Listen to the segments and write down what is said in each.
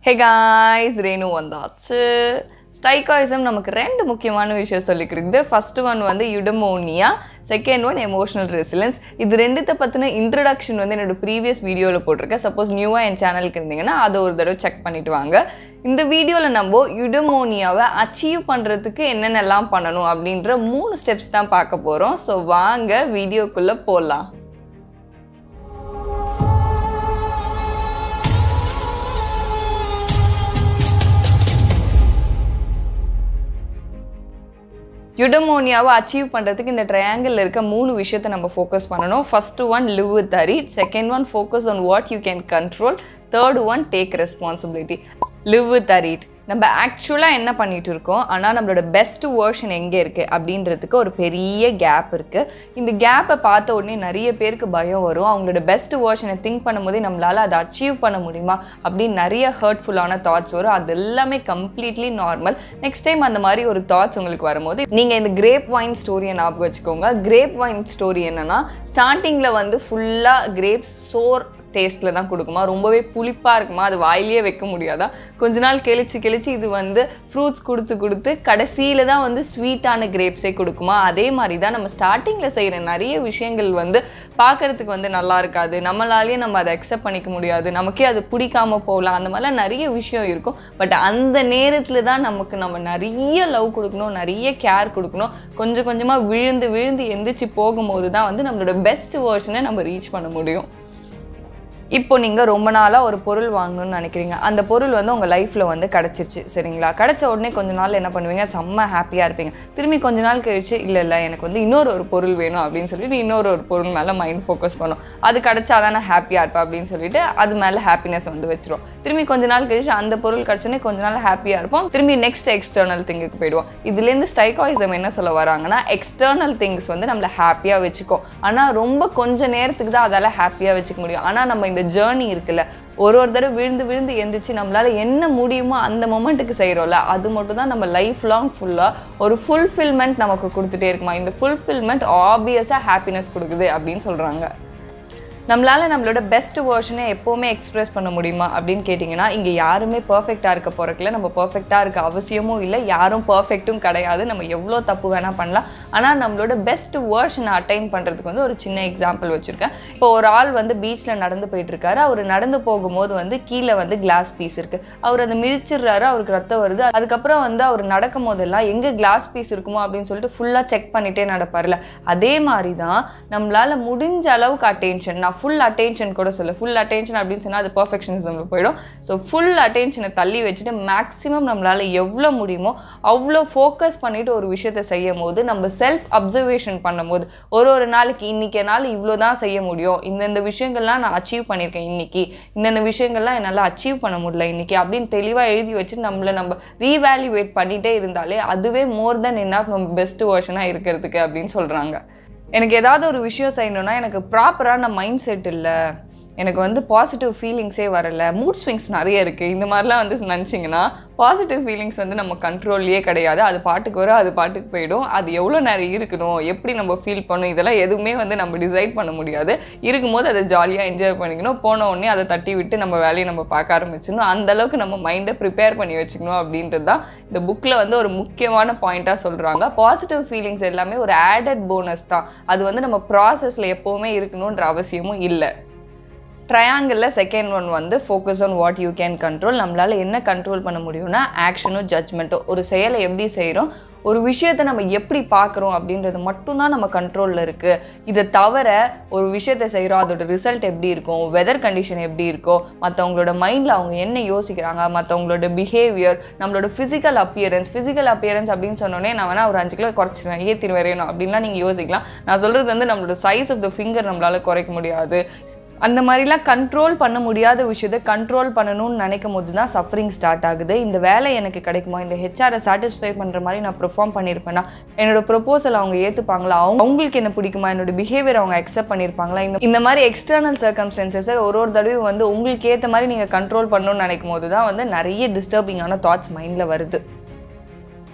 hey guys Renu வந்தாச்சு ஸ்டைகாயிசம் நமக்கு ரெண்டு முக்கியமான விஷயம் சொல்லி கொடுக்குது ஃபர்ஸ்ட் ஒன் வந்து eudaimonia second one emotional resilience இது ரெண்டுத்தை பற்றின இன்ட்ரடக்ஷன் வந்து என்னோட ப்ரீவியஸ் வீடியோவில் போட்டிருக்கேன் சப்போஸ் நியூவாக என் சேனலுக்கு இருந்தீங்கன்னா அதை ஒரு தடவை செக் பண்ணிட்டு வாங்க இந்த வீடியோவில் நம்ம யுடமோனியாவை அச்சீவ் பண்ணுறதுக்கு என்னென்னலாம் பண்ணணும் அப்படின்ற மூணு ஸ்டெப்ஸ் தான் பார்க்க போகிறோம் ஸோ வாங்க வீடியோக்குள்ளே போகலாம் யுடமோனியாவை அச்சீவ் பண்ணுறதுக்கு இந்த ட்ரையாங்கிள் இருக்க மூணு விஷயத்தை நம்ம ஃபோக்கஸ் பண்ணணும் first one live with it second one focus on what you can control third one take responsibility live with it நம்ம ஆக்சுவலாக என்ன பண்ணிட்டு இருக்கோம் ஆனால் நம்மளோட பெஸ்ட் வேர்ஷன் எங்கே இருக்குது அப்படின்றதுக்கு ஒரு பெரிய கேப் இருக்குது இந்த கேப்பை பார்த்த உடனே நிறைய பேருக்கு பயம் வரும் அவங்களோட பெஸ்ட் வேர்ஷனை திங்க் பண்ணும்போதே நம்மளால் அதை அச்சீவ் பண்ண முடியுமா அப்படின்னு நிறைய ஹர்ட்ஃபுல்லான தாட்ஸ் வரும் அது எல்லாமே கம்ப்ளீட்லி நார்மல் நெக்ஸ்ட் டைம் அந்த மாதிரி ஒரு தாட்ஸ் உங்களுக்கு வரும்போது நீங்கள் இந்த கிரேப் வைன் ஸ்டோரியை ஞாபகம் வச்சுக்கோங்க கிரேப் வைன் ஸ்டோரி என்னன்னா ஸ்டார்டிங்கில் வந்து ஃபுல்லாக கிரேப்ஸ் சோர் டேஸ்ட்டில் தான் கொடுக்குமா ரொம்பவே புளிப்பாக இருக்குமா அது வாயிலேயே வைக்க முடியாதா கொஞ்ச நாள் கழிச்சு கழிச்சு இது வந்து ஃப்ரூட்ஸ் கொடுத்து கொடுத்து கடைசியில் தான் வந்து ஸ்வீட்டான கிரேப்ஸே கொடுக்குமா அதே மாதிரி தான் நம்ம ஸ்டார்டிங்கில் செய்கிற நிறைய விஷயங்கள் வந்து பார்க்குறதுக்கு வந்து நல்லா இருக்காது நம்மளாலேயே நம்ம அதை அக்செப்ட் பண்ணிக்க முடியாது நமக்கே அது பிடிக்காம போகலாம் அந்த மாதிரிலாம் நிறைய விஷயம் இருக்கும் பட் அந்த நேரத்தில் தான் நமக்கு நம்ம நிறைய லவ் கொடுக்கணும் நிறைய கேர் கொடுக்கணும் கொஞ்சம் கொஞ்சமாக விழுந்து விழுந்து எந்திரிச்சு போகும்போது தான் வந்து நம்மளோட பெஸ்ட் வேர்ஷனை நம்ம ரீச் பண்ண முடியும் இப்போ நீங்கள் ரொம்ப நாளாக ஒரு பொருள் வாங்கணும்னு நினைக்கிறீங்க அந்த பொருள் வந்து உங்கள் லைஃப்பில் வந்து கிடச்சிருச்சு சரிங்களா கிடச்ச உடனே கொஞ்ச நாள் என்ன பண்ணுவீங்க செம்ம ஹாப்பியாக இருப்பீங்க திரும்பி கொஞ்ச நாள் கழிச்சு இல்லை இல்லை எனக்கு வந்து இன்னொரு ஒரு பொருள் வேணும் அப்படின்னு சொல்லிட்டு இன்னொரு ஒரு பொருள் மேலே மைண்ட் ஃபோக்கஸ் பண்ணும் அது கிடச்சா தான் நான் ஹாப்பியாக இருப்பேன் அப்படின்னு சொல்லிட்டு அது மேலே ஹாப்பினஸ் வந்து வச்சிரும் திரும்பி கொஞ்ச நாள் கழிச்சு அந்த பொருள் கிடச்சோடனே கொஞ்ச நாள் ஹாப்பியாக இருப்போம் திரும்பி நெக்ஸ்ட் எக்ஸ்டர்னல் திங்குக்கு போயிடுவோம் இதுலேருந்து ஸ்டைகாயிசம் என்ன சொல்ல வராங்கன்னா எக்ஸ்டர்னல் திங்ஸ் வந்து நம்மளை ஹாப்பியாக வச்சுக்கும் ஆனால் ரொம்ப கொஞ்ச நேரத்துக்கு தான் அதால் ஹாப்பியாக வச்சுக்க முடியும் ஆனால் நம்ம இந்த ஜேர்னி இருக்குல்ல ஒரு ஒரு தடவை விழுந்து விழுந்து எந்திரிச்சு நம்மளால என்ன முடியுமோ அந்த மொமெண்ட்டுக்கு செய்கிறோம்ல அது மட்டும் தான் நம்ம லைஃப் லாங் ஃபுல்லாக ஒரு ஃபுல்ஃபில்மெண்ட் நமக்கு கொடுத்துட்டே இருக்குமா இந்த ஃபுல்ஃபில்மெண்ட் ஆப்வியஸாக ஹாப்பினஸ் கொடுக்குது அப்படின்னு சொல்கிறாங்க நம்மளால் நம்மளோட பெஸ்ட் வேர்ஷனை எப்போவுமே எக்ஸ்ப்ரெஸ் பண்ண முடியுமா அப்படின்னு கேட்டிங்கன்னா இங்கே யாருமே பர்ஃபெக்டாக இருக்க போகிறக்கில்ல நம்ம பர்ஃபெக்டாக இருக்க அவசியமும் இல்லை யாரும் பர்ஃபெக்ட்டும் கிடையாது நம்ம எவ்வளோ தப்பு வேணால் பண்ணலாம் ஆனால் நம்மளோட பெஸ்ட் வேர்ஷனை அட்டைன் பண்ணுறதுக்கு வந்து ஒரு சின்ன எக்ஸாம்பிள் வச்சுருக்கேன் இப்போ ஒரு ஆள் வந்து பீச்சில் நடந்து போயிட்டுருக்காரு அவர் நடந்து போகும்போது வந்து கீழே வந்து கிளாஸ் பீஸ் இருக்குது அவர் அதை மிதிச்சிடுறாரு அவருக்கு ரத்தம் வருது அதுக்கப்புறம் வந்து அவர் நடக்கும் போதெல்லாம் எங்கே கிளாஸ் பீஸ் இருக்குமோ அப்படின்னு சொல்லிட்டு ஃபுல்லாக செக் பண்ணிகிட்டே நடப்பார்ல அதே மாதிரி தான் நம்மளால் முடிஞ்ச அளவுக்கு அட்டென்ஷன் நான் ஃபுல் அட்டென்ஷன் கூட சொல்ல ஃபுல் அட்டென்ஷன் அப்படின்னு சொன்னால் அது பர்ஃபெக்ஷனிசமில் போயிடும் ஸோ ஃபுல் அட்டென்ஷனை தள்ளி வச்சுட்டு மேக்ஸிமம் நம்மளால் எவ்வளோ முடியுமோ அவ்வளோ ஃபோக்கஸ் பண்ணிட்டு ஒரு விஷயத்தை செய்யும் போது நம்ம செல்ஃப் அப்சர்வேஷன் பண்ணும்போது ஒரு ஒரு நாளைக்கு இன்னைக்கு என்னால் இவ்வளோ தான் செய்ய முடியும் இந்தந்த விஷயங்கள்லாம் நான் அச்சீவ் பண்ணியிருக்கேன் இன்னைக்கு இந்தந்த விஷயங்கள்லாம் என்னால் அச்சீவ் பண்ண முடியல இன்னைக்கு அப்படின்னு தெளிவாக எழுதி வச்சு நம்மளை நம்ம ரீவேல்யூவேட் பண்ணிகிட்டே இருந்தாலே அதுவே மோர் தென் என்ன நம்ம பெஸ்ட் வேர்ஷனாக இருக்கிறதுக்கு அப்படின்னு சொல்கிறாங்க எனக்கு ஏதாவது ஒரு விஷயம் செய்யணும்னா எனக்கு ப்ராப்பரான மைண்ட் செட் இல்லை எனக்கு வந்து பாசிட்டிவ் ஃபீலிங்ஸே வரல மூட் ஸ்விங்ஸ் நிறைய இருக்குது இந்த மாதிரிலாம் வந்து நினச்சிங்கன்னா பாசிட்டிவ் ஃபீலிங்ஸ் வந்து நம்ம கண்ட்ரோல்லையே கிடையாது அது பாட்டுக்கு வரும் அது பாட்டுக்கு போயிடும் அது எவ்வளோ நேரம் இருக்கணும் எப்படி நம்ம ஃபீல் பண்ணணும் இதெல்லாம் எதுவுமே வந்து நம்ம டிசைட் பண்ண முடியாது இருக்கும்போது அதை ஜாலியாக என்ஜாய் பண்ணிக்கணும் போன உடனே அதை தட்டி விட்டு நம்ம வேலையை நம்ம பார்க்க ஆரம்பிச்சிடணும் அந்த அளவுக்கு நம்ம மைண்டை ப்ரிப்பேர் பண்ணி வச்சுக்கணும் அப்படின்றது தான் இந்த புக்கில் வந்து ஒரு முக்கியமான பாயிண்ட்டாக சொல்கிறாங்க பாசிட்டிவ் ஃபீலிங்ஸ் எல்லாமே ஒரு ஆடட் போனஸ் தான் அது வந்து நம்ம ப்ராசஸில் எப்போவுமே இருக்கணுன்ற அவசியமும் இல்லை ட்ரையாங்கிளில் செகண்ட் ஒன் வந்து focus on what you can control நம்மளால் என்ன கண்ட்ரோல் பண்ண முடியும்னா ஆக்ஷனும் ஜட்ஜ்மெண்ட்டும் ஒரு செயலை எப்படி செய்கிறோம் ஒரு விஷயத்தை நம்ம எப்படி பார்க்குறோம் அப்படின்றது மட்டும்தான் நம்ம கண்ட்ரோலில் இருக்குது இதை தவிர ஒரு விஷயத்தை செய்கிறோம் அதோட ரிசல்ட் எப்படி இருக்கும் வெதர் கண்டிஷன் எப்படி இருக்கும் மற்றவங்களோட மைண்டில் அவங்க என்ன யோசிக்கிறாங்க மற்றவங்களோட பிஹேவியர் நம்மளோட ஃபிசிக்கல் அப்பியரன்ஸ் ஃபிசிக்கல் அப்பியரன்ஸ் அப்படின்னு சொன்னோடனே நான் வேணால் ஒரு அஞ்சு கிலோ குறைச்சிருவேன் ஏற்றி வரையணும் அப்படின்லாம் நீங்கள் யோசிக்கலாம் நான் சொல்கிறது வந்து நம்மளோட சைஸ் ஆஃப் த ஃபிங்கர் நம்மளால் குறைக்க முடியாது அந்த மாதிரிலாம் கண்ட்ரோல் பண்ண முடியாத விஷயத்தை கண்ட்ரோல் பண்ணணும்னு நினைக்கும் போது தான் சஃபரிங் ஸ்டார்ட் ஆகுது இந்த வேலை எனக்கு கிடைக்குமா இந்த ஹெச்ஆரை சாட்டிஸ்ஃபை பண்ணுற மாதிரி நான் பெர்ஃபார்ம் பண்ணியிருப்பேனா என்னோட ப்ரொப்போசல் அவங்க ஏற்றுப்பாங்களா அவங்க அவங்களுக்கு என்ன பிடிக்குமா என்னோட பிஹேவியர் அவங்க அக்செப்ட் பண்ணியிருப்பாங்களா இந்த இந்த மாதிரி எக்ஸ்டர்னல் சர்க்கம்ஸ்டன்சஸை ஒரு ஒரு தடவையும் வந்து உங்களுக்கு ஏற்ற மாதிரி நீங்கள் கண்ட்ரோல் பண்ணணும்னு நினைக்கும் போது தான் வந்து நிறைய டிஸ்டர்பிங்கான தாட்ஸ் மைண்டில் வருது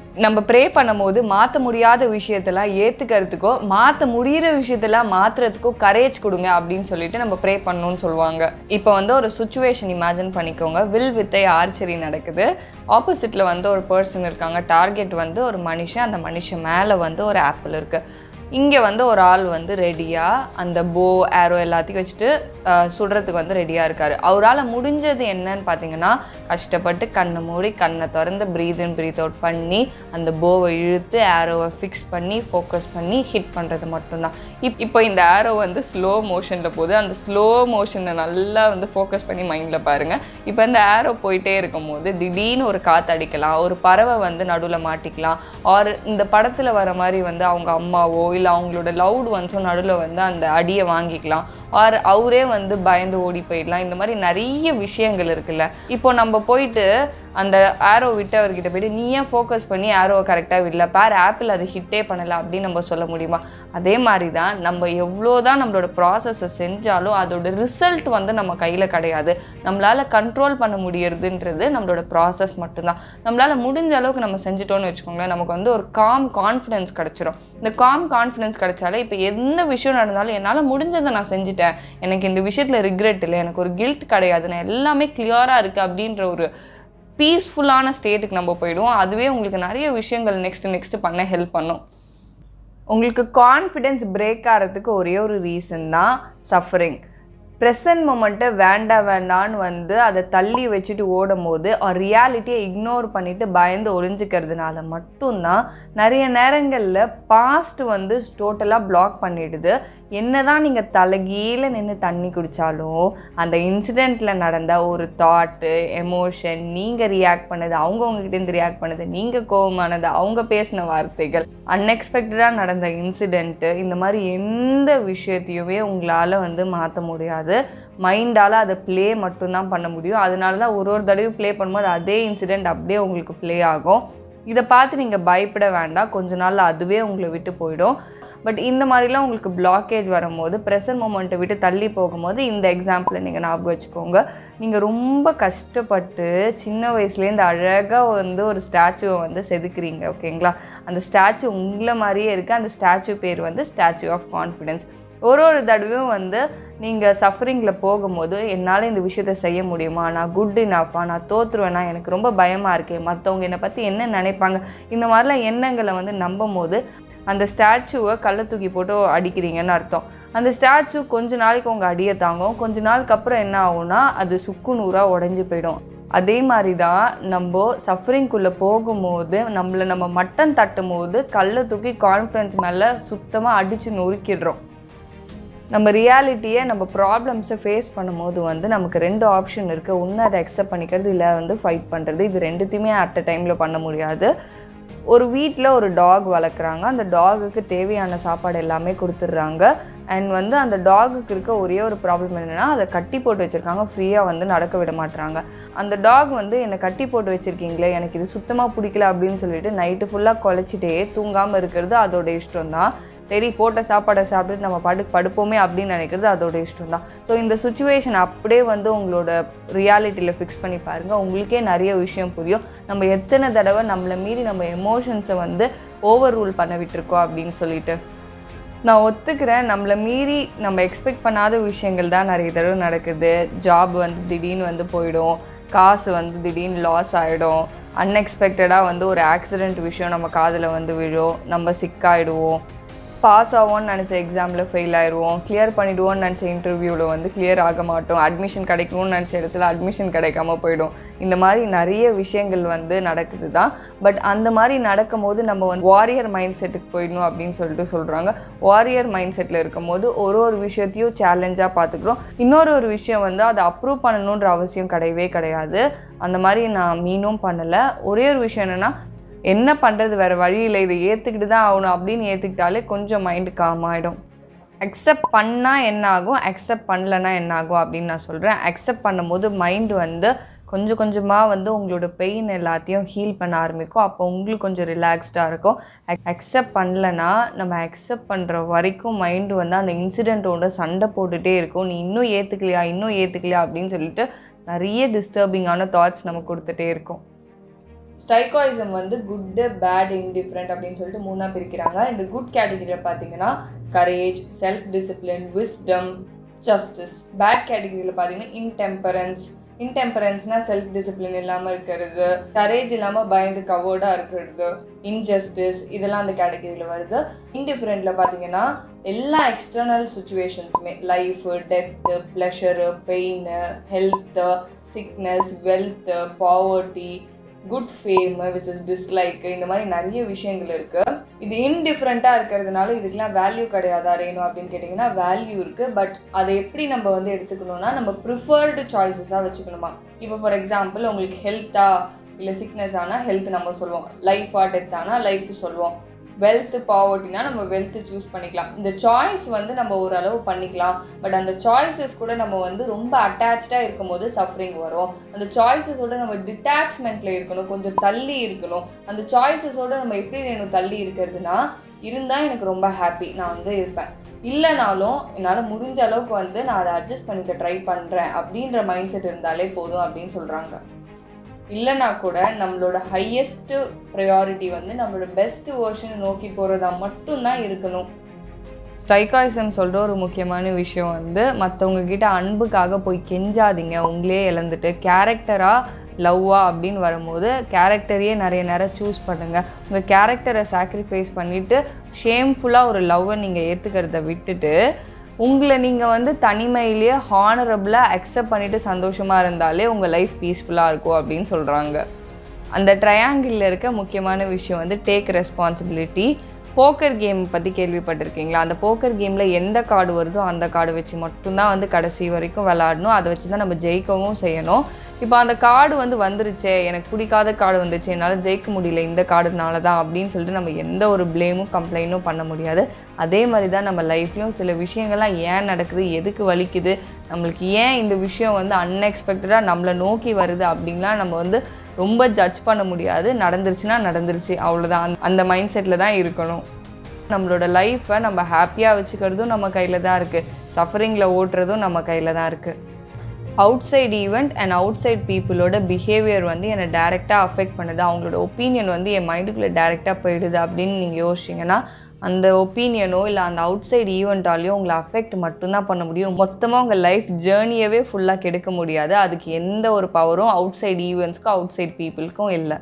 நம்ம ப்ரே பண்ணும்போது மாற்ற முடியாத விஷயத்தெல்லாம் ஏற்றுக்கிறதுக்கோ மாற்ற முடிகிற விஷயத்தெல்லாம் மாற்றுறதுக்கோ கரேஜ் கொடுங்க அப்படின்னு சொல்லிட்டு நம்ம ப்ரே பண்ணணும்னு சொல்லுவாங்க இப்போ வந்து ஒரு சுச்சுவேஷன் இமேஜின் பண்ணிக்கோங்க வில் வித்தை ஆர்ச்சரி நடக்குது ஆப்போசிட்டில் வந்து ஒரு பர்சன் இருக்காங்க டார்கெட் வந்து ஒரு மனுஷன் அந்த மனுஷன் மேலே வந்து ஒரு ஆப்பிள் இருக்குது இங்கே வந்து ஒரு ஆள் வந்து ரெடியாக அந்த போ ஏரோ எல்லாத்தையும் வச்சுட்டு அஹ், சுடுறதுக்கு வந்து ரெடியாக இருக்கார் அவரால் முடிஞ்சது என்னன்னு பார்த்தீங்கன்னா கஷ்டப்பட்டு கண்ணை மூடி கண்ணை திறந்து ப்ரீத் இன் ப்ரீத் அவுட் பண்ணி அந்த போவை இழுத்து ஏரோவை ஃபிக்ஸ் பண்ணி ஃபோக்கஸ் பண்ணி ஹிட் பண்ணுறது மட்டும்தான் இப் இப்போ இந்த ஏரோ வந்து ஸ்லோ மோஷனில் போகுது அந்த ஸ்லோ மோஷனை நல்லா வந்து ஃபோக்கஸ் பண்ணி மைண்டில் பாருங்கள் இப்போ இந்த ஏரோ போயிட்டே இருக்கும்போது திடீர்னு ஒரு காற்று அடிக்கலாம் ஒரு பறவை வந்து நடுவில் மாட்டிக்கலாம் ஆர் இந்த படத்தில் வர மாதிரி வந்து அவங்க அம்மாவோ இல்லை அவங்களோட லவுட் ஒன்ஸோ நடுவில் வந்து அந்த அடியை வாங்கிக்கலாம் ஆர் அவரே வந்து பயந்து ஓடி போயிடலாம் இந்த மாதிரி நிறைய விஷயங்கள் இருக்குல்ல இப்போ நம்ம போயிட்டு அந்த ஆரோ விட்டு அவர்கிட்ட போயிட்டு நீ ஏன் ஃபோக்கஸ் பண்ணி ஆரோவை கரெக்டாக விடல பேர் ஆப்பிள் அது ஹிட்டே பண்ணலை அப்படின்னு நம்ம சொல்ல முடியுமா அதே மாதிரி தான் நம்ம எவ்வளோ தான் நம்மளோட ப்ராசஸை செஞ்சாலும் அதோட ரிசல்ட் வந்து நம்ம கையில் கிடையாது நம்மளால் கண்ட்ரோல் பண்ண முடியறதுன்றது நம்மளோட ப்ராசஸ் மட்டும்தான் நம்மளால் முடிஞ்ச அளவுக்கு நம்ம செஞ்சுட்டோம்னு வச்சுக்கோங்களேன் நமக்கு வந்து ஒரு காம் கான்ஃபிடென்ஸ் கிடச்சிரும் இந்த காம் கான்ஃபிடென்ஸ் கிடைச்சாலே இப்போ எந்த விஷயம் நடந்தாலும் என்னால் முடிஞ்சதை நான் செஞ்சுட்டேன் எனக்கு இந்த விஷயத்தில் ரிக்ரெட் இல்லை எனக்கு ஒரு கில்ட் கிடையாது நான் எல்லாமே கிளியராக இருக்குது அப்படின்ற ஒரு பீஸ்ஃபுல்லான ஸ்டேட்டுக்கு நம்ம போயிடுவோம் அதுவே உங்களுக்கு நிறைய விஷயங்கள் நெக்ஸ்ட் நெக்ஸ்ட் பண்ண ஹெல்ப் பண்ணும் உங்களுக்கு கான்ஃபிடென்ஸ் பிரேக் ஆகிறதுக்கு ஒரே ஒரு ரீசன் தான் சஃபரிங் ப்ரெசன்ட் மொமெண்ட்டை வேண்டாம் வேண்டான்னு வந்து அதை தள்ளி வச்சுட்டு ஓடும் போது ரியாலிட்டியை இக்னோர் பண்ணிட்டு பயந்து ஒளிஞ்சிக்கிறதுனால மட்டும்தான் நிறைய நேரங்களில் பாஸ்ட் வந்து டோட்டலாக பிளாக் பண்ணிடுது என்னதான் நீங்கள் தலைகீழ நின்று தண்ணி குடித்தாலும் அந்த இன்சிடெண்ட்டில் நடந்த ஒரு தாட்டு எமோஷன் நீங்கள் ரியாக்ட் பண்ணது அவங்க உங்ககிட்டேருந்து ரியாக்ட் பண்ணது நீங்கள் கோபமானது அவங்க பேசின வார்த்தைகள் அன்எக்ஸ்பெக்டடாக நடந்த இன்சிடெண்ட்டு இந்த மாதிரி எந்த விஷயத்தையுமே உங்களால் வந்து மாற்ற முடியாது மைண்டால் அதை ப்ளே மட்டும்தான் பண்ண முடியும் அதனால தான் ஒரு ஒரு தடவையும் ப்ளே பண்ணும்போது அதே இன்சிடெண்ட் அப்படியே உங்களுக்கு ப்ளே ஆகும் இதை பார்த்து நீங்கள் பயப்பட வேண்டாம் கொஞ்ச நாள் அதுவே உங்களை விட்டு போயிடும் பட் இந்த மாதிரிலாம் உங்களுக்கு பிளாக்கேஜ் வரும்போது ப்ரெசன்ட் மூமெண்ட்டை விட்டு தள்ளி போகும்போது இந்த எக்ஸாம்பிளை நீங்கள் ஞாபகம் வச்சுக்கோங்க நீங்கள் ரொம்ப கஷ்டப்பட்டு சின்ன வயசுலேருந்து அழகாக வந்து ஒரு ஸ்டாச்சுவை வந்து செதுக்குறீங்க ஓகேங்களா அந்த ஸ்டாச்சு உங்களை மாதிரியே இருக்குது அந்த ஸ்டாச்சு பேர் வந்து ஸ்டாச்சு ஆஃப் கான்ஃபிடென்ஸ் ஒரு ஒரு தடவையும் வந்து நீங்கள் சஃபரிங்கில் போகும்போது என்னால் இந்த விஷயத்த செய்ய முடியுமா நான் குட் இனஃபா நான் தோற்றுருவேனா எனக்கு ரொம்ப பயமாக இருக்கே மற்றவங்க என்னை பற்றி என்ன நினைப்பாங்க இந்த மாதிரிலாம் எண்ணங்களை வந்து நம்பும் போது அந்த ஸ்டாச்சுவை கல்லை தூக்கி போட்டு அடிக்கிறீங்கன்னு அர்த்தம் அந்த ஸ்டாச்சு கொஞ்ச நாளைக்கு உங்கள் அடியை தாங்கும் கொஞ்ச நாளுக்கு அப்புறம் என்ன ஆகும்னா அது சுக்கு நூறாக உடஞ்சி போயிடும் அதே மாதிரி தான் நம்ம சஃபரிங்குள்ளே போகும்போது நம்மளை நம்ம மட்டன் தட்டும் போது கல்லை தூக்கி கான்ஃபிடன்ஸ் மேலே சுத்தமாக அடித்து நொறுக்கிடுறோம் நம்ம ரியாலிட்டியை நம்ம ப்ராப்ளம்ஸை ஃபேஸ் பண்ணும்போது வந்து நமக்கு ரெண்டு ஆப்ஷன் இருக்குது ஒன்று அதை அக்செப்ட் பண்ணிக்கிறது இல்லை வந்து ஃபைட் பண்ணுறது இது ரெண்டுத்தையுமே அட் அ டைமில் பண்ண முடியாது ஒரு வீட்டில் ஒரு டாக் வளர்க்குறாங்க அந்த டாகுக்கு தேவையான சாப்பாடு எல்லாமே கொடுத்துட்றாங்க அண்ட் வந்து அந்த டாகுக்கு இருக்க ஒரே ஒரு ப்ராப்ளம் என்னென்னா அதை கட்டி போட்டு வச்சுருக்காங்க ஃப்ரீயாக வந்து நடக்க விட மாட்டுறாங்க அந்த டாக் வந்து என்னை கட்டி போட்டு வச்சுருக்கீங்களே எனக்கு இது சுத்தமாக பிடிக்கல அப்படின்னு சொல்லிட்டு நைட்டு ஃபுல்லாக குலைச்சிட்டே தூங்காமல் இருக்கிறது அதோட இஷ்டம் தான் சரி போட்ட சாப்பாடை சாப்பிட்டுட்டு நம்ம பாட்டுக்கு படுப்போமே அப்படின்னு நினைக்கிறது அதோட இஷ்டம் தான் ஸோ இந்த சுச்சுவேஷன் அப்படியே வந்து உங்களோட ரியாலிட்டியில் ஃபிக்ஸ் பண்ணி பாருங்கள் உங்களுக்கே நிறைய விஷயம் புரியும் நம்ம எத்தனை தடவை நம்மளை மீறி நம்ம எமோஷன்ஸை வந்து ஓவர் ரூல் பண்ண விட்டுருக்கோம் அப்படின்னு சொல்லிட்டு நான் ஒத்துக்கிறேன் நம்மளை மீறி நம்ம எக்ஸ்பெக்ட் பண்ணாத விஷயங்கள் தான் நிறைய தடவை நடக்குது ஜாப் வந்து திடீர்னு வந்து போயிடும் காசு வந்து திடீர்னு லாஸ் ஆகிடும் அன்எக்ஸ்பெக்டடாக வந்து ஒரு ஆக்சிடெண்ட் விஷயம் நம்ம காதில் வந்து விழும் நம்ம சிக்காயிடுவோம் பாஸ் ஆவோம்னு நினச்ச எக்ஸாமில் ஃபெயில் ஆயிடுவோம் கிளியர் பண்ணிடுவோம்னு நினச்ச இன்டர்வியூவில் வந்து கிளியர் ஆக மாட்டோம் அட்மிஷன் கிடைக்கணும்னு நினச்ச இடத்துல அட்மிஷன் கிடைக்காம போயிடும் இந்த மாதிரி நிறைய விஷயங்கள் வந்து நடக்குது தான் பட் அந்த மாதிரி நடக்கும் போது நம்ம வந்து வாரியர் மைண்ட் செட்டுக்கு போயிடணும் அப்படின்னு சொல்லிட்டு சொல்கிறாங்க வாரியர் மைண்ட் செட்டில் இருக்கும்போது ஒரு ஒரு விஷயத்தையும் சேலஞ்சாக பார்த்துக்குறோம் இன்னொரு ஒரு விஷயம் வந்து அதை அப்ரூவ் பண்ணணுன்ற அவசியம் கிடையவே கிடையாது அந்த மாதிரி நான் மீனும் பண்ணலை ஒரே ஒரு விஷயம் என்னென்னா என்ன பண்ணுறது வேறு வழி இல்லை இதை ஏற்றுக்கிட்டு தான் ஆகணும் அப்படின்னு ஏற்றுக்கிட்டாலே கொஞ்சம் மைண்டு காம் ஆகிடும் அக்செப்ட் பண்ணால் என்ன ஆகும் அக்செப்ட் பண்ணலன்னா என்ன ஆகும் அப்படின்னு நான் சொல்கிறேன் அக்செப்ட் பண்ணும்போது மைண்டு வந்து கொஞ்சம் கொஞ்சமாக வந்து உங்களோட பெயின் எல்லாத்தையும் ஹீல் பண்ண ஆரம்பிக்கும் அப்போ உங்களுக்கு கொஞ்சம் ரிலாக்ஸ்டாக இருக்கும் அக்செப்ட் பண்ணலன்னா நம்ம அக்செப்ட் பண்ணுற வரைக்கும் மைண்டு வந்து அந்த இன்சிடெண்ட்டோட சண்டை போட்டுகிட்டே இருக்கும் நீ இன்னும் ஏற்றுக்கலையா இன்னும் ஏற்றுக்கலையா அப்படின்னு சொல்லிட்டு நிறைய டிஸ்டர்பிங்கான தாட்ஸ் நம்ம கொடுத்துட்டே இருக்கும் ஸ்டைகாயிசம் வந்து குட்டு பேட் இன்டிஃப்ரெண்ட் அப்படின்னு சொல்லிட்டு மூணாக பிரிக்கிறாங்க இந்த குட் கேட்டகரியில் பார்த்தீங்கன்னா courage self discipline wisdom justice bad கேட்டகரியில் பார்த்தீங்கன்னா இன்டெம்பரன்ஸ் இன்டெம்பரன்ஸ்னால் செல்ஃப் டிசிப்ளின் இல்லாமல் இருக்கிறது கரேஜ் இல்லாமல் பயந்து கவர்டாக இருக்கிறது இன்ஜஸ்டிஸ் இதெல்லாம் அந்த கேட்டகரியில் வருது இன்டிஃபரெண்ட்டில் பார்த்தீங்கன்னா எல்லா எக்ஸ்டர்னல் சுச்சுவேஷன்ஸுமே life death pleasure pain health sickness wealth poverty good fame vices dislike இந்த மாதிரி நிறைய விஷயங்கள் இருக்குது இது இன்டிஃப்ரெண்ட்டாக இருக்கிறதுனால இதுக்கெலாம் வேல்யூ கிடையாதா ரேணும் அப்படின்னு கேட்டிங்கன்னா வேல்யூ இருக்குது பட் அதை எப்படி நம்ம வந்து எடுத்துக்கணும்னா நம்ம ப்ரிஃபர்டு சாய்ஸஸாக வச்சுக்கணுமா இப்போ ஃபார் எக்ஸாம்பிள் உங்களுக்கு ஹெல்த்தா இல்லை சிக்னஸ் ஆனால் ஹெல்த் நம்ம சொல்லுவோம் லைஃபா டெத் ஆனால் லைஃப் சொல்லுவோம் வெல்த் பாவர்ட்டினா நம்ம வெல்த் சூஸ் பண்ணிக்கலாம் இந்த சாய்ஸ் வந்து நம்ம ஓரளவு பண்ணிக்கலாம் பட் அந்த சாய்ஸஸ் கூட நம்ம வந்து ரொம்ப அட்டாச்சாக இருக்கும்போது சஃபரிங் வரும் அந்த சாய்ஸஸோட நம்ம டிட்டாச்மெண்ட்டில் இருக்கணும் கொஞ்சம் தள்ளி இருக்கணும் அந்த சாய்ஸஸோட நம்ம எப்படி வேணும் தள்ளி இருக்கிறதுனா இருந்தால் எனக்கு ரொம்ப ஹாப்பி நான் வந்து இருப்பேன் இல்லைனாலும் என்னால் முடிஞ்ச அளவுக்கு வந்து நான் அதை அட்ஜஸ்ட் பண்ணிக்க ட்ரை பண்ணுறேன் அப்படின்ற மைண்ட் செட் இருந்தாலே போதும் அப்படின்னு சொல்கிறாங்க இல்லைனா கூட நம்மளோட ஹையஸ்ட் ப்ரையாரிட்டி வந்து நம்மளோட பெஸ்ட் வேர்ஷனை நோக்கி போகிறதா மட்டும்தான் இருக்கணும் ஸ்டைகாய்சம் சொல்கிற ஒரு முக்கியமான விஷயம் வந்து மற்றவங்க கிட்ட அன்புக்காக போய் கெஞ்சாதீங்க உங்களே இழந்துட்டு கேரக்டராக லவ்வா அப்படின்னு வரும்போது கேரக்டரையே நிறைய நேரம் சூஸ் பண்ணுங்கள் உங்கள் கேரக்டரை சாக்ரிஃபைஸ் பண்ணிவிட்டு ஷேம்ஃபுல்லாக ஒரு லவ்வை நீங்கள் ஏற்றுக்கிறத விட்டுட்டு உங்களை நீங்கள் வந்து தனிமையிலேயே ஹானரபுளாக அக்செப்ட் பண்ணிவிட்டு சந்தோஷமாக இருந்தாலே உங்கள் லைஃப் பீஸ்ஃபுல்லாக இருக்கும் அப்படின்னு சொல்கிறாங்க அந்த ட்ரையாங்கிளில் இருக்க முக்கியமான விஷயம் வந்து டேக் ரெஸ்பான்சிபிலிட்டி போக்கர் கேம் பற்றி கேள்விப்பட்டிருக்கீங்களா அந்த போக்கர் கேமில் எந்த கார்டு வருதோ அந்த கார்டு வச்சு மட்டும்தான் வந்து கடைசி வரைக்கும் விளாடணும் அதை வச்சு தான் நம்ம ஜெயிக்கவும் செய்யணும் இப்போ அந்த கார்டு வந்து வந்துருச்சே எனக்கு பிடிக்காத கார்டு வந்துச்சு என்னால் ஜெயிக்க முடியல இந்த கார்டுனால தான் அப்படின்னு சொல்லிட்டு நம்ம எந்த ஒரு ப்ளேமும் கம்ப்ளைண்ட்டும் பண்ண முடியாது அதே மாதிரி தான் நம்ம லைஃப்லையும் சில விஷயங்கள்லாம் ஏன் நடக்குது எதுக்கு வலிக்குது நம்மளுக்கு ஏன் இந்த விஷயம் வந்து அன்எக்ஸ்பெக்டடாக நம்மளை நோக்கி வருது அப்படின்லாம் நம்ம வந்து ரொம்ப ஜட்ஜ் பண்ண முடியாது நடந்துருச்சுன்னா நடந்துருச்சு அவ்வளோதான் அந்த மைண்ட் செட்டில் தான் இருக்கணும் நம்மளோட லைஃப்பை நம்ம ஹாப்பியாக வச்சுக்கிறதும் நம்ம கையில் தான் இருக்குது சஃபரிங்கில் ஓட்டுறதும் நம்ம கையில் தான் இருக்குது outside event and outside பீப்புளோட பிஹேவியர் வந்து என்னை டேரெக்டாக அஃபெக்ட் பண்ணுது அவங்களோட ஒப்பீனியன் வந்து என் மைண்டுக்குள்ளே டேரெக்டாக போயிடுது அப்படின்னு நீங்கள் யோசிச்சிங்கன்னா அந்த ஒப்பீனியனோ இல்லை அந்த அவுட் சைட் ஈவெண்ட்டாலேயோ உங்களை அஃபெக்ட் மட்டும்தான் பண்ண முடியும் மொத்தமாக உங்கள் லைஃப் ஜேர்னியவே ஃபுல்லாக கெடுக்க முடியாது அதுக்கு எந்த ஒரு பவரும் அவுட் சைட் ஈவெண்ட்ஸ்க்கும் அவுட் சைட் பீப்புளுக்கும் இல்லை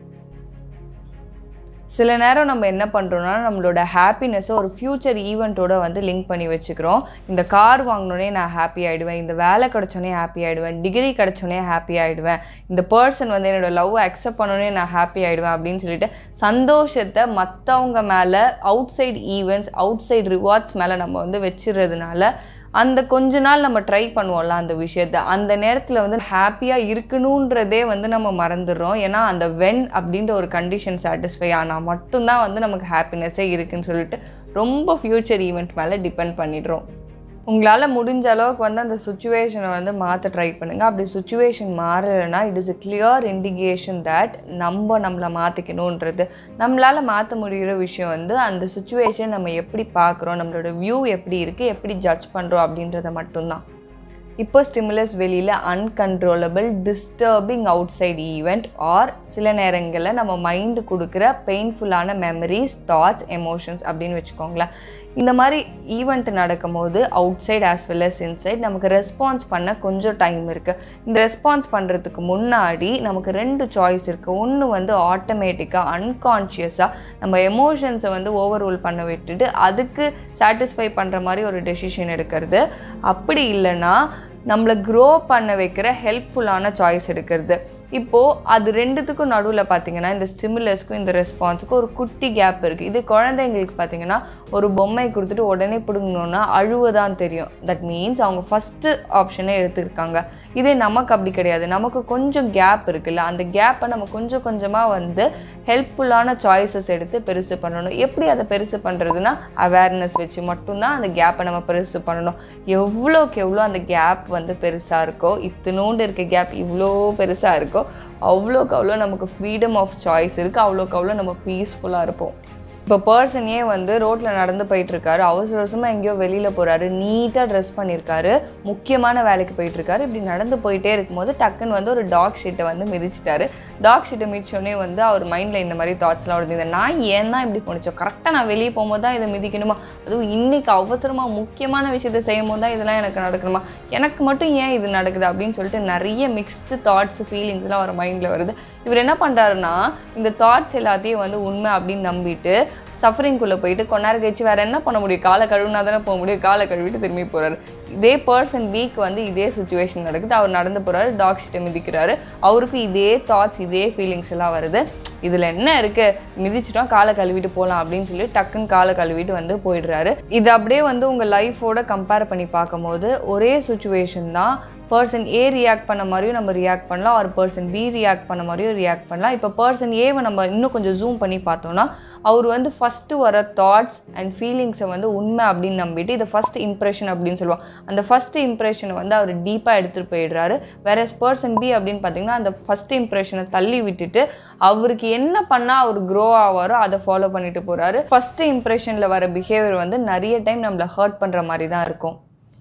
சில நேரம் நம்ம என்ன பண்ணுறோம்னா நம்மளோட ஹாப்பினஸ்ஸை ஒரு ஃப்யூச்சர் ஈவெண்ட்டோட வந்து லிங்க் பண்ணி வச்சுக்கிறோம் இந்த கார் வாங்கினோடனே நான் ஹாப்பி ஆகிடுவேன் இந்த வேலை கிடச்சோடனே ஹாப்பி ஆகிடுவேன் டிகிரி கிடச்சோடனே ஹாப்பி ஆகிடுவேன் இந்த பர்சன் வந்து என்னோட லவ் அக்செப்ட் பண்ணோடனே நான் ஹாப்பி ஆகிடுவேன் அப்படின்னு சொல்லிட்டு சந்தோஷத்தை மற்றவங்க மேலே outside events outside rewards மேலே நம்ம வந்து வச்சிடுறதுனால அந்த கொஞ்ச நாள் நம்ம ட்ரை பண்ணுவோம்ல அந்த விஷயத்த அந்த நேரத்தில் வந்து ஹாப்பியாக இருக்கணுன்றதே வந்து நம்ம மறந்துடுறோம் ஏன்னா அந்த வென் அப்படின்ற ஒரு கண்டிஷன் சாட்டிஸ்ஃபை ஆனால் மட்டும்தான் வந்து நமக்கு ஹாப்பினஸ்ஸே இருக்குன்னு சொல்லிட்டு ரொம்ப ஃப்யூச்சர் ஈவெண்ட் மேலே டிபெண்ட் பண்ணிடுறோம் உங்களால் முடிஞ்ச அளவுக்கு வந்து அந்த சுச்சுவேஷனை வந்து மாற்ற ட்ரை பண்ணுங்கள் அப்படி சுச்சுவேஷன் மாறலைன்னா it is a clear indication that நம்ம நம்மளை மாற்றிக்கணுன்றது நம்மளால் மாற்ற முடிகிற விஷயம் வந்து அந்த சுச்சுவேஷன் நம்ம எப்படி பார்க்குறோம் நம்மளோட வியூ எப்படி இருக்குது எப்படி ஜட்ஜ் பண்ணுறோம் அப்படின்றத மட்டும்தான் இப்போ ஸ்டிமுலஸ் வெளியில் uncontrollable disturbing outside event or சில நேரங்களில் நம்ம மைண்டு கொடுக்குற பெயின்ஃபுல்லான மெமரிஸ் தாட்ஸ் எமோஷன்ஸ் அப்படின்னு வச்சுக்கோங்களேன் இந்த மாதிரி ஈவெண்ட் நடக்கும்போது outside as well as inside நமக்கு ரெஸ்பான்ஸ் பண்ண கொஞ்சம் டைம் இருக்குது இந்த ரெஸ்பான்ஸ் பண்ணுறதுக்கு முன்னாடி நமக்கு ரெண்டு சாய்ஸ் இருக்குது ஒன்று வந்து ஆட்டோமேட்டிக்காக அன்கான்ஷியஸாக நம்ம எமோஷன்ஸை வந்து ஓவர் ரூல் பண்ண விட்டுட்டு அதுக்கு சாட்டிஸ்ஃபை பண்ணுற மாதிரி ஒரு டெசிஷன் எடுக்கிறது அப்படி இல்லைன்னா நம்மளை க்ரோ பண்ண வைக்கிற ஹெல்ப்ஃபுல்லான சாய்ஸ் எடுக்கிறது இப்போது அது ரெண்டுத்துக்கும் நடுவில் பார்த்தீங்கன்னா இந்த ஸ்டிமுலஸ்க்கும் இந்த ரெஸ்பான்ஸுக்கும் ஒரு குட்டி கேப் இருக்குது இது குழந்தைங்களுக்கு பார்த்தீங்கன்னா ஒரு பொம்மை கொடுத்துட்டு உடனே பிடுங்கணுன்னா அழுவதான் தெரியும் தட் மீன்ஸ் அவங்க ஃபஸ்ட்டு ஆப்ஷனே எடுத்துருக்காங்க இதே நமக்கு அப்படி கிடையாது நமக்கு கொஞ்சம் கேப் இருக்குல்ல அந்த கேப்பை நம்ம கொஞ்சம் கொஞ்சமாக வந்து ஹெல்ப்ஃபுல்லான சாய்ஸஸ் எடுத்து பெருசு பண்ணணும் எப்படி அதை பெருசு பண்ணுறதுன்னா அவேர்னஸ் வச்சு மட்டும்தான் அந்த கேப்பை நம்ம பெருசு பண்ணணும் எவ்வளோக்கு எவ்வளோ அந்த கேப் வந்து பெருசாக இருக்கோ இத்தினோண்டு இருக்க கேப் இவ்வளோ பெருசாக இருக்கோ அவ்வளோக்கு அவ்வளோ நமக்கு ஃப்ரீடம் ஆஃப் சாய்ஸ் இருக்குது அவ்வளோக்கு அவ்வளோ நம்ம பீஸ்ஃபுல்லாக இருப்போம் இப்போ பர்சன் ஏன் வந்து ரோட்டில் நடந்து போயிட்டு இருக்காரு அவசர அவசரமாக எங்கேயோ வெளியில் போகிறாரு நீட்டாக ட்ரெஸ் பண்ணியிருக்காரு முக்கியமான வேலைக்கு போயிட்டு இருக்காரு இப்படி நடந்து போயிட்டே இருக்கும்போது டக்குன்னு வந்து ஒரு டாக் ஷீட்டை வந்து மிதிச்சிட்டாரு டாக் ஷீட்டை மிதிச்சோடனே வந்து அவர் மைண்டில் இந்த மாதிரி தாட்ஸ்லாம் வருது இந்த நாய் ஏன் தான் இப்படி போணுச்சோ கரெக்டாக நான் வெளியே போகும்போது தான் இதை மிதிக்கணுமா அதுவும் இன்னைக்கு அவசரமாக முக்கியமான விஷயத்தை செய்யும் போது தான் இதெல்லாம் எனக்கு நடக்கணுமா எனக்கு மட்டும் ஏன் இது நடக்குது அப்படின்னு சொல்லிட்டு நிறைய மிக்ஸ்டு தாட்ஸ் ஃபீலிங்ஸ்லாம் அவர் மைண்டில் வருது இவர் என்ன பண்ணுறாருன்னா இந்த தாட்ஸ் எல்லாத்தையும் வந்து உண்மை அப்படின்னு நம்பிட்டு சஃபரிங்குள்ளே போயிட்டு கொண்டாரு கழிச்சு வேறு என்ன பண்ண முடியும் காலை கழுவுனா தானே போக முடியும் காலை கழுவிட்டு திரும்பி போகிறாரு இதே பர்சன் வீக் வந்து இதே சுச்சுவேஷன் நடக்குது அவர் நடந்து போகிறாரு டாக் ஷீட்டை மிதிக்கிறாரு அவருக்கும் இதே தாட்ஸ் இதே ஃபீலிங்ஸ் எல்லாம் வருது இதில் என்ன இருக்குது மிதிச்சிட்டோம் காலை கழுவிட்டு போகலாம் அப்படின்னு சொல்லி டக்குன்னு காலை கழுவிட்டு வந்து போயிடுறாரு இது அப்படியே வந்து உங்கள் லைஃபோட கம்பேர் பண்ணி பார்க்கும்போது ஒரே சுச்சுவேஷன் தான் பர்சன் ஏ ரியாக்ட் பண்ண மாதிரியும் நம்ம ரியாக்ட் பண்ணலாம் ஒரு பர்சன் பி ரியாக்ட் பண்ண மாதிரியும் ரியாக்ட் பண்ணலாம் இப்போ பர்சன் ஏவை நம்ம இன்னும் கொஞ்சம் ஜூம் பண்ணி பார்த்தோம்னா அவர் வந்து ஃபஸ்ட்டு வர தாட்ஸ் அண்ட் ஃபீலிங்ஸை வந்து உண்மை அப்படின்னு நம்பிட்டு இதை ஃபஸ்ட் இம்ப்ரெஷன் அப்படின்னு சொல்லுவோம் அந்த ஃபஸ்ட் இம்ப்ரெஷனை வந்து அவர் டீப்பாக எடுத்துகிட்டு போயிடுறாரு வேற பர்சன் பி அப்படின்னு பார்த்தீங்கன்னா அந்த ஃபஸ்ட் இம்ப்ரெஷனை தள்ளி விட்டுட்டு அவருக்கு என்ன பண்ணால் அவர் க்ரோ ஆவாரோ அதை ஃபாலோ பண்ணிட்டு போகிறாரு ஃபஸ்ட்டு இம்ப்ரெஷனில் வர பிஹேவியர் வந்து நிறைய டைம் நம்மளை ஹர்ட் பண்ணுற மாதிரி தான் இருக்கும்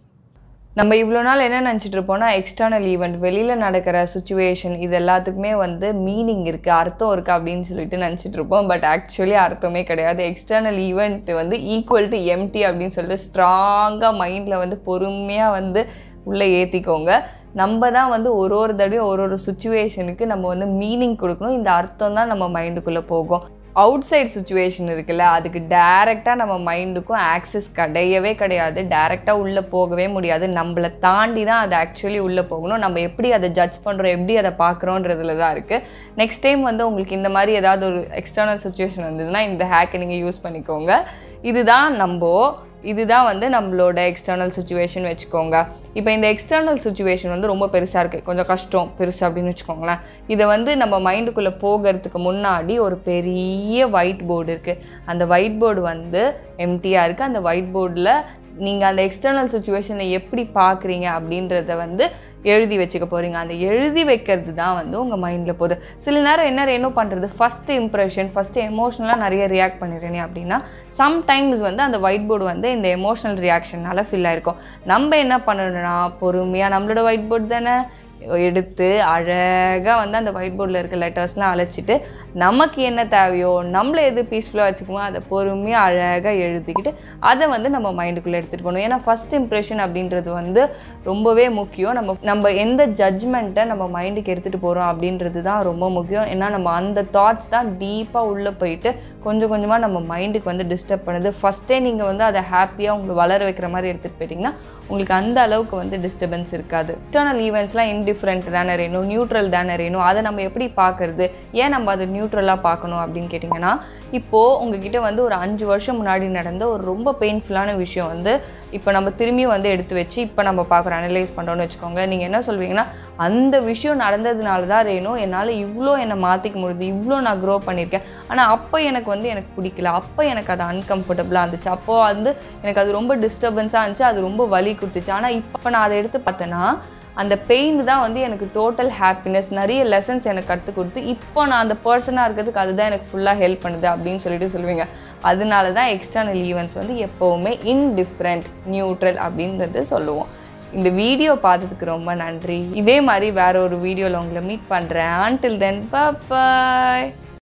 நம்ம இவ்வளோ நாள் என்ன நினச்சிட்டு இருப்போம்னா எக்ஸ்டர்னல் ஈவெண்ட் வெளியில் நடக்கிற சுச்சுவேஷன் இது எல்லாத்துக்குமே வந்து மீனிங் இருக்குது அர்த்தம் இருக்குது அப்படின்னு சொல்லிட்டு நினச்சிட்டு இருப்போம் பட் ஆக்சுவலி அர்த்தமே கிடையாது எக்ஸ்டர்னல் ஈவெண்ட் வந்து ஈக்குவல் டு எம்டி அப்படின்னு சொல்லிட்டு ஸ்ட்ராங்காக மைண்டில் வந்து பொறுமையாக வந்து உள்ளே ஏற்றிக்கோங்க நம்ம தான் வந்து ஒரு ஒரு தடவையும் ஒரு ஒரு சுச்சுவேஷனுக்கு நம்ம வந்து மீனிங் கொடுக்கணும் இந்த அர்த்தம் தான் நம்ம மைண்டுக்குள்ளே போகும் அவுட் சைட் சுச்சுவேஷன் இருக்குல்ல அதுக்கு டைரெக்டாக நம்ம மைண்டுக்கும் ஆக்சஸ் கிடையவே கிடையாது டைரெக்டாக உள்ளே போகவே முடியாது நம்மளை தாண்டி தான் அது ஆக்சுவலி உள்ளே போகணும் நம்ம எப்படி அதை ஜட்ஜ் பண்ணுறோம் எப்படி அதை பார்க்குறோன்றதுல தான் இருக்குது நெக்ஸ்ட் டைம் வந்து உங்களுக்கு இந்த மாதிரி ஏதாவது ஒரு எக்ஸ்டர்னல் சுச்சுவேஷன் வந்ததுன்னா இந்த ஹேக்கை நீங்கள் யூஸ் பண்ணிக்கோங்க இதுதான் நம்ம இதுதான் வந்து நம்மளோட எக்ஸ்டர்னல் சுச்சுவேஷன் வச்சுக்கோங்க இப்போ இந்த எக்ஸ்டர்னல் சுச்சுவேஷன் வந்து ரொம்ப பெருசாக இருக்குது கொஞ்சம் கஷ்டம் பெருசு அப்படின்னு வச்சுக்கோங்களேன் இதை வந்து நம்ம மைண்டுக்குள்ளே போகிறதுக்கு முன்னாடி ஒரு பெரிய ஒயிட் போர்டு இருக்குது அந்த ஒயிட் போர்டு வந்து எம்டியாக இருக்குது அந்த ஒயிட் போர்டில் நீங்கள் அந்த எக்ஸ்டர்னல் சுச்சுவேஷனை எப்படி பார்க்குறீங்க அப்படின்றத வந்து எழுதி வச்சுக்க போகிறீங்க அந்த எழுதி வைக்கிறது தான் வந்து உங்கள் மைண்டில் போகுது சில நேரம் என்ன என்ன பண்ணுறது ஃபஸ்ட்டு இம்ப்ரெஷன் ஃபஸ்ட்டு எமோஷ்னலாக நிறைய ரியாக்ட் பண்ணிடுறேனே அப்படின்னா சம்டைம்ஸ் வந்து அந்த ஒயிட் போர்டு வந்து இந்த எமோஷ்னல் ரியாக்ஷனால் ஃபில் ஆயிருக்கும் நம்ம என்ன பண்ணணும்னா பொறுமையாக நம்மளோட ஒயிட் போர்டு தானே எடுத்து அழகாக வந்து அந்த ஒயிட் போர்டில் இருக்க லெட்டர்ஸ்லாம் அழைச்சிட்டு நமக்கு என்ன தேவையோ நம்மளை எது பீஸ்ஃபுல்லாக வச்சுக்குமோ அதை பொறுமையாக அழகாக எழுதிக்கிட்டு அதை வந்து நம்ம மைண்டுக்குள்ளே எடுத்துகிட்டு போகணும் ஏன்னா ஃபஸ்ட் இம்ப்ரெஷன் அப்படின்றது வந்து ரொம்பவே முக்கியம் நம்ம நம்ம எந்த ஜட்ஜ்மெண்ட்டை நம்ம மைண்டுக்கு எடுத்துகிட்டு போகிறோம் அப்படின்றது தான் ரொம்ப முக்கியம் ஏன்னா நம்ம அந்த தாட்ஸ் தான் டீப்பாக உள்ளே போயிட்டு கொஞ்சம் கொஞ்சமாக நம்ம மைண்டுக்கு வந்து டிஸ்டர்ப் பண்ணுது ஃபஸ்ட்டே நீங்கள் வந்து அதை ஹாப்பியாக உங்களை வளர வைக்கிற மாதிரி எடுத்துகிட்டு போயிட்டீங்கன்னா உங்களுக்கு அந்த அளவுக்கு வந்து டிஸ்டர்பன்ஸ் இருக்காது எக்ஸ்டர்னல் ஈவெண்ட்ஸ்லாம் இன்டிஃப்ரெண்ட் தானே ரேணும் நியூட்ரல் தானே ரேணும் அதை நம்ம எப்படி பார்க்கறது ஏன் நம்ம அதை நியூட்ரலாக பார்க்கணும் அப்படின்னு கேட்டிங்கன்னா இப்போது உங்ககிட்ட வந்து ஒரு அஞ்சு வருஷம் முன்னாடி நடந்த ஒரு ரொம்ப பெயின்ஃபுல்லான விஷயம் வந்து இப்போ நம்ம திரும்பி வந்து எடுத்து வச்சு இப்போ நம்ம பார்க்குறோம் அனலைஸ் பண்ணுறோம்னு வச்சுக்கோங்களேன் நீங்கள் என்ன சொல்வீங்கன்னா அந்த விஷயம் நடந்ததுனால தான் ரேணும் என்னால் இவ்வளோ என்னை மாற்றிக்க முடியுது இவ்வளோ நான் க்ரோ பண்ணியிருக்கேன் ஆனால் அப்போ எனக்கு வந்து எனக்கு பிடிக்கல அப்போ எனக்கு அது அன்கம்ஃபர்டபுளாக இருந்துச்சு அப்போது வந்து எனக்கு அது ரொம்ப டிஸ்டர்பன்ஸாக இருந்துச்சு அது ரொம்ப வலி கொடுத்துச்சு ஆனால் இப்போ நான் அதை எடுத்து பார்த்தேன்னா அந்த பெயின் தான் வந்து எனக்கு டோட்டல் ஹாப்பினஸ் நிறைய லெசன்ஸ் எனக்கு கற்றுக் கொடுத்து இப்போ நான் அந்த பர்சனாக இருக்கிறதுக்கு அதுதான் எனக்கு ஃபுல்லாக ஹெல்ப் பண்ணுது அப்படின்னு சொல்லிட்டு சொல்லுவீங்க அதனால தான் எக்ஸ்டர்னல் ஈவெண்ட்ஸ் வந்து எப்போவுமே இன்டிஃப்ரெண்ட் நியூட்ரல் அப்படின்றது சொல்லுவோம் இந்த வீடியோ பார்த்ததுக்கு ரொம்ப நன்றி இதே மாதிரி வேற ஒரு வீடியோவில் உங்களை மீட் பண்ணுறேன் until தென் bye